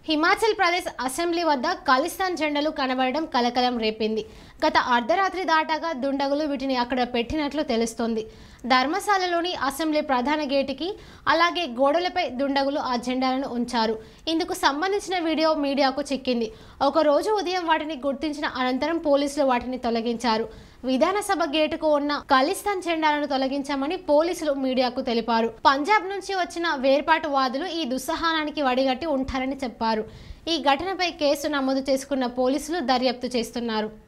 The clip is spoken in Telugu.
హిమాచల్ ప్రదేశ్ అసెంబ్లీ వద్ద ఖలిస్తాన్ జెండాలు కనబడడం కలకలం రేపింది గత అర్ధరాత్రి దాటాగా దుండగులు వీటిని అక్కడ పెట్టినట్లు తెలుస్తోంది ధర్మశాలలోని అసెంబ్లీ ప్రధాన గేటుకి అలాగే గోడలపై దుండగులు ఆ జెండాలను ఉంచారు ఇందుకు సంబంధించిన వీడియో మీడియాకు చిక్కింది ఒక రోజు ఉదయం వాటిని గుర్తించిన అనంతరం పోలీసులు వాటిని తొలగించారు విధానసభ గేటుకు ఉన్న ఖలిస్తాన్ జెండాలను తొలగించామని పోలీసులు మీడియాకు తెలిపారు పంజాబ్ నుంచి వచ్చిన వేర్పాటు వాదులు ఈ దుస్సహానానికి వడిగట్టి ఉంటారని చెప్పారు ఈ ఘటనపై కేసు నమోదు చేసుకున్న పోలీసులు దర్యాప్తు చేస్తున్నారు